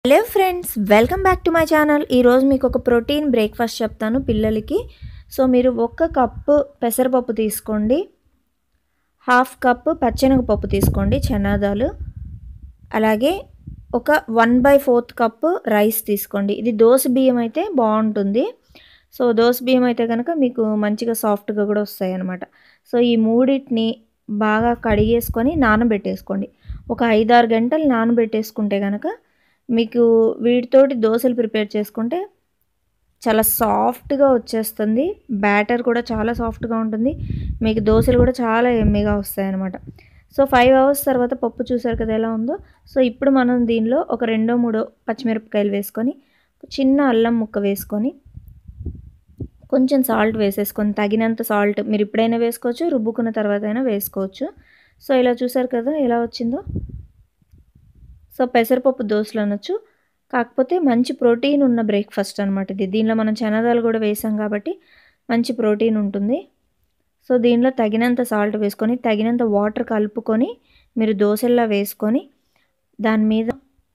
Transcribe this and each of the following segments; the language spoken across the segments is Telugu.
Hello friends welcome back to my channel ఈరోజు మీకు ఒక ప్రోటీన్ బ్రేక్ఫాస్ట్ చెప్తాను పిల్లలకి సో మీరు ఒక్క కప్పు పెసరపప్పు తీసుకోండి హాఫ్ కప్పు పచ్చెనగపప్పు తీసుకోండి చనాదాలు అలాగే ఒక one by fourth cup rice తీసుకోండి ఇది దోశ బియ్యం అయితే బాగుంటుంది సో దోశ బియ్యం అయితే కనుక మీకు మంచిగా సాఫ్ట్గా కూడా వస్తాయి అన్నమాట సో ఈ మూడింటిని బాగా కడిగేసుకొని నానబెట్టేసుకోండి ఒక ఐదారు గంటలు నానబెట్టేసుకుంటే కనుక మీకు వీటితోటి దోశలు ప్రిపేర్ చేసుకుంటే చాలా సాఫ్ట్గా వచ్చేస్తుంది బ్యాటర్ కూడా చాలా సాఫ్ట్గా ఉంటుంది మీకు దోశలు కూడా చాలా ఎమ్మిగా వస్తాయి అన్నమాట సో ఫైవ్ అవర్స్ తర్వాత పప్పు చూసారు కదా ఎలా ఉందో సో ఇప్పుడు మనం దీనిలో ఒక రెండో మూడో పచ్చిమిరపకాయలు వేసుకొని చిన్న అల్లం ముక్క వేసుకొని కొంచెం సాల్ట్ వేసేసుకొని తగినంత సాల్ట్ మీరు ఇప్పుడైనా వేసుకోవచ్చు రుబ్బుకున్న తర్వాత అయినా వేసుకోవచ్చు సో ఇలా చూసారు కదా ఎలా వచ్చిందో సో పెసరపప్పు దోశలు అనొచ్చు కాకపోతే మంచి ప్రోటీన్ ఉన్న బ్రేక్ఫాస్ట్ అనమాట ఇది దీనిలో మనం చనాదాలు కూడా వేసాం కాబట్టి మంచి ప్రోటీన్ ఉంటుంది సో దీనిలో తగినంత సాల్ట్ వేసుకొని తగినంత వాటర్ కలుపుకొని మీరు దోశల్లా వేసుకొని దాని మీద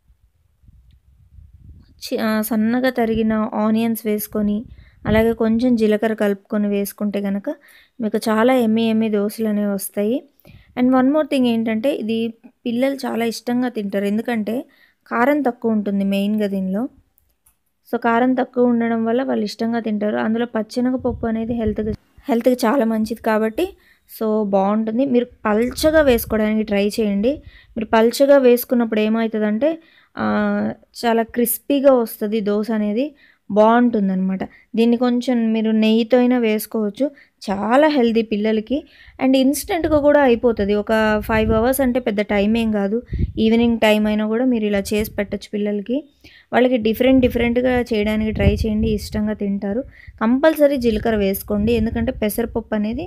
సన్నగా తరిగిన ఆనియన్స్ వేసుకొని అలాగే కొంచెం జీలకర్ర కలుపుకొని వేసుకుంటే కనుక మీకు చాలా ఎమ్మి ఎమ్మి దోశలు అనేవి వస్తాయి అండ్ వన్ మోర్ థింగ్ ఏంటంటే ఇది పిల్లలు చాలా ఇష్టంగా తింటారు ఎందుకంటే కారం తక్కువ ఉంటుంది మెయిన్గా దీనిలో సో కారం తక్కువ ఉండడం వల్ల వాళ్ళు ఇష్టంగా తింటారు అందులో పచ్చెనగపప్పు అనేది హెల్త్కి హెల్త్కి చాలా మంచిది కాబట్టి సో బాగుంటుంది మీరు పల్చగా వేసుకోవడానికి ట్రై చేయండి మీరు పల్చగా వేసుకున్నప్పుడు ఏమవుతుందంటే చాలా క్రిస్పీగా వస్తుంది దోశ అనేది బాగుంటుంది అనమాట దీన్ని కొంచెం మీరు నెయ్యితో అయినా వేసుకోవచ్చు చాలా హెల్దీ పిల్లలకి అండ్ ఇన్స్టెంట్గా కూడా అయిపోతుంది ఒక ఫైవ్ అవర్స్ అంటే పెద్ద టైం ఏం కాదు ఈవినింగ్ టైం అయినా కూడా మీరు ఇలా చేసి పెట్టచ్చు పిల్లలకి వాళ్ళకి డిఫరెంట్ డిఫరెంట్గా చేయడానికి ట్రై చేయండి ఇష్టంగా తింటారు కంపల్సరీ జీలకర్ర వేసుకోండి ఎందుకంటే పెసరపప్పు అనేది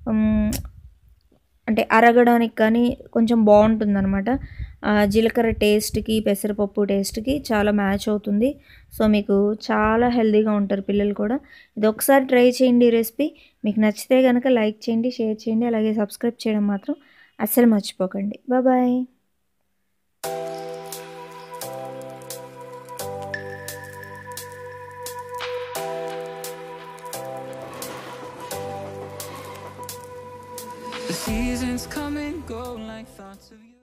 అంటే అరగడానికి కానీ కొంచెం బాగుంటుంది అనమాట జీలకర్ర టేస్ట్కి పెసరపప్పు టేస్ట్కి చాలా మ్యాచ్ అవుతుంది సో మీకు చాలా హెల్తీగా ఉంటారు పిల్లలు కూడా ఇది ఒకసారి ట్రై చేయండి ఈ రెసిపీ మీకు నచ్చితే కనుక లైక్ చేయండి షేర్ చేయండి అలాగే సబ్స్క్రైబ్ చేయడం మాత్రం అస్సలు మర్చిపోకండి bye The seasons come and go like thoughts of you.